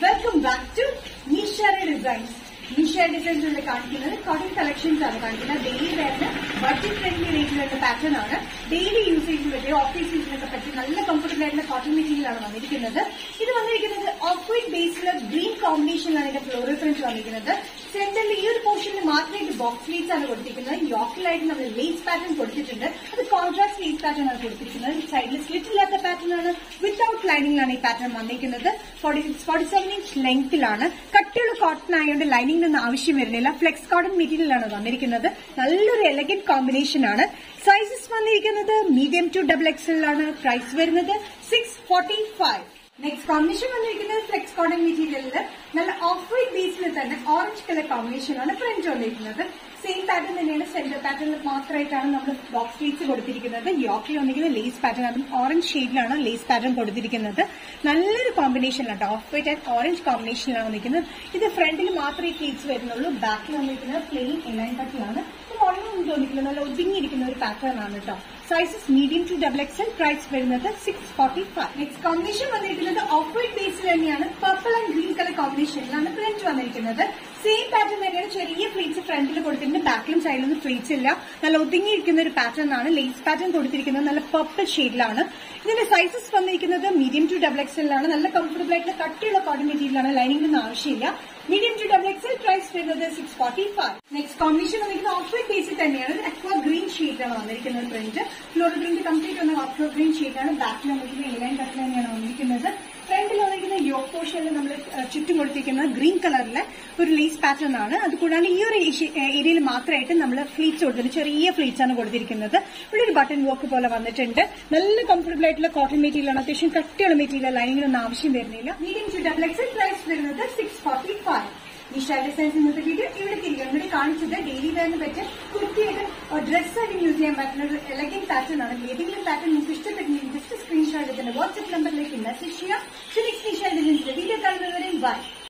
welcome back to നിഷയുടെ designs Nisha ഡിസൈൻസിൽ കാണിക്കുന്നത് കോട്ടൺ കളക്ഷൻസ് ആണ് കാണിക്കുന്നത് ഡെയിലി വെയറിന് ബഡ്ജറ്റ് ഫ്രണ്ട്ലി റേഞ്ചിൽ വരുന്ന പാറ്റേൺ ആണ് ഡെയിലി യൂസേജിന് പറ്റിയ ഓഫീസ് യൂസിനൊക്കെ പറ്റി നല്ല കംഫർട്ടബിൾ ആയിട്ടുള്ള കോട്ടൺ മെറ്റീരിയൽ ആണ് വന്നിരിക്കുന്നത് ഇത് വന്നിരിക്കുന്നത് ഓഫ് വൈറ്റ് ബേസിൽ ഗ്രീൻ കോമ്പിനേഷനിലാണ് ഇതിന്റെ ഫ്ലോറൽ പ്രിന്റ് വന്നിരിക്കുന്നത് സെന്ററിൽ ഈ ഒരു പോർഷനിൽ മാത്രമായിട്ട് ബോക്സ് ലീഡ്സ് ആണ് കൊടുത്തിരിക്കുന്നത് യോക്കിലായിട്ട് നമ്മൾ ലേസ് പാറ്റേൺ കൊടുത്തിട്ടുണ്ട് അത് കോൺട്രാസ്റ്റ് ലേസ് പാറ്റേൺ ആണ് കൊടുത്തിരിക്കുന്നത് സൈഡിൽ സ്ലിറ്റ് ഇല്ലാത്ത പാറ്റേൺ ആണ് വിത്തൌട്ട് ലൈനിങ്ങിലാണ് ഈ പാറ്റേൺ വന്നിരിക്കുന്നത് forty six forty seven inch ലെങ്ത്തിലാണ് കട്ടിയുള്ള കോട്ടൺ ആയതുകൊണ്ട് ലൈനിങ് ഒന്നും ആവശ്യം വരുന്നില്ല ഫ്ലെക്സ് കോട്ടൺ മെറ്റീരിയൽ ആണ് വന്നിരിക്കുന്നത് നല്ലൊരു എലഗന്റ് കോമ്പിനേഷൻ ആണ് സൈസസ് വന്നിരിക്കുന്നത് മീഡിയം ടു ഡബിൾ എക്സൽ ആണ് പ്രൈസ് വരുന്നത് six forty five next combination വന്നിരിക്കുന്നത് ഫ്ലെക്സ് കോട്ടൺ മെറ്റീരിയലിൽ നല്ല ഓഫ് വൈറ്റ് ബേസിൽ തന്നെ ഓറഞ്ച് കളർ കോമ്പിനേഷനാണ് പ്രിന്റ് വന്നിരിക്കുന്നത് സെയിം പാറ്റേൺ തന്നെയാണ് സെന്റർ പാറ്റേണിൽ മാത്രമായിട്ടാണ് നമ്മൾ ബോക്സ് സ്ലീറ്റ്സ് കൊടുത്തിരിക്കുന്നത് യോക്കിൽ വന്നിരിക്കുന്നത് ലേസ് പാറ്റേൺ അതും ഓറഞ്ച് ഷെയ്ഡിലാണ് ലേസ് പാറ്റേൺ കൊടുത്തിരിക്കുന്നത് നല്ലൊരു കോമ്പിനേഷനിലാണ് ഓഫ് വൈറ്റ് ആൻഡ് ഓറഞ്ച് കോമ്പിനേഷനിലാണ് വന്നിരിക്കുന്നത് ഇത് ഫ്രണ്ടിൽ മാത്രമേ പ്ലീറ്റ്സ് വരുന്നുള്ളൂ ബാക്കിൽ വന്നിരിക്കുന്നത് പ്ലെയിൻ എലൈൻ കട്ടിലാണ് മോഡലൊന്നും തോന്നിക്കില്ല നല്ല ഒതുങ്ങിയിരിക്കുന്ന ഒരു പാറ്റേൺ ആണ് കേട്ടോ sizes medium to double XL price വരുന്നത് six forty five next combination വന്നിരിക്കുന്നത് ഓഫ് വൈറ്റ് ബേസിൽ തന്നെയാണ് പർപ്പിൾ ആൻഡ് ഗ്രീൻ കളർ കോമ്പിനേഷനിലാണ് പ്രിന്റ് വന്നിരിക്കുന്നത് സെയിം പാറ്റേൺ തന്നെയാണ് ചെറിയ ഫ്ലീറ്റ്സ് ഫ്രണ്ടിൽ കൊടുത്തിട്ടുണ്ട് ബാക്കിലും സൈഡിലൊന്നും ഫ്ലീറ്റ്സ് ഇല്ല നല്ല ഒതുങ്ങിയിരിക്കുന്ന ഒരു പാറ്റേൺ ആണ് ലേസ് പാറ്റേൺ കൊടുത്തിരിക്കുന്നത് നല്ല പർപ്പിൾ ഷെയ്ഡിലാണ് ഇതിന്റെ സൈസസ് വന്നിരിക്കുന്നത് മീഡിയം ടു ഡബിൾ എക്സലിലാണ് നല്ല കംഫർട്ടബിൾ ആയിട്ടുള്ള കട്ടിയുള്ള കോട്ടൺ മെറ്റീരിയലാണ് ലൈനിംഗ് ഒന്നും ആവശ്യമില്ല medium to double XL price വരുന്നത് six forty five next combination വന്നിരിക്കുന്നത് ഓഫ് വൈറ്റ് ബേസിൽ തന്നെയാണ് അക്വ ഗ്രീൻ ഷീറ്റാണ് വന്നിരിക്കുന്നത് പ്രിന്റ് ഫ്ലോർ പ്രിന്റ് കംപ്ലീറ്റ് വന്ന ഓഫ് ഗ്രീൻ ഷീറ്റാണ് ബാക്കിൽ വന്നിരിക്കുന്നത് ഇലൈൻ കട്ട് തന്നെയാണ് വന്നിരിക്കുന്നത് ഫ്രണ്ടിൽ വന്നിരിക്കുന്ന യോക്ക് പോർഷനിൽ നമ്മൾ ചുറ്റും കൊടുത്തിരിക്കുന്നത് ഗ്രീൻ കളറിലെ ഒരു ലേസ് പാറ്റേൺ ആണ് അതുകൂടാണ്ട് ഈ ഒരു ഏരിയയിൽ മാത്രമായിട്ട് നമ്മൾ ഫ്ലീറ്റ്സ് കൊടുത്തിട്ടുണ്ട് ചെറിയ ഫ്ലീറ്റ്സ് ആണ് കൊടുത്തിരിക്കുന്നത് ഇവിടെ ഒരു ബട്ടൺ വർക്ക് പോലെ വന്നിട്ടുണ്ട് നല്ല കംഫർട്ടബിൾ ആയിട്ടുള്ള കോട്ടൺ മെറ്റീരിയൽ ആണ് അത്യാവശ്യം കട്ടിയുള്ള മെറ്റീരിയൽ ലൈനിങ്ങിനൊന്നും ആവശ്യം വരുന്നില്ല medium to double XL price വരുന്നത് six forty five Nisha designs ഇന്നത്തെ വീഡിയോ ഇവിടെ തിരികെ ഇവിടെ കാണിച്ചത് ഡെയിലി വെയറിന് പറ്റിയ കുർത്തിയായിട്ട് ഡ്രസ്സായിട്ട് യൂസ് ചെയ്യാൻ പറ്റുന്ന ഒരു എലഗൻ പാറ്റേൺ ആണ് ഏതെങ്കിലും പാറ്റേൺ നിങ്ങൾക്ക് ഇഷ്ടപ്പെട്ടെങ്കിൽ ജസ്റ്റ് സ്ക്രീൻഷോട്ട് എടുത്തിന്റെ വാട്സ്ആപ്പ് നമ്പറിലേക്ക് മെസ്സേജ് ചെയ്യാം നെക്സ്റ്റ് നിഷ ഡിസൈൻസിന്റെ വീഡിയോ കാണുന്നവരെയും ബൈ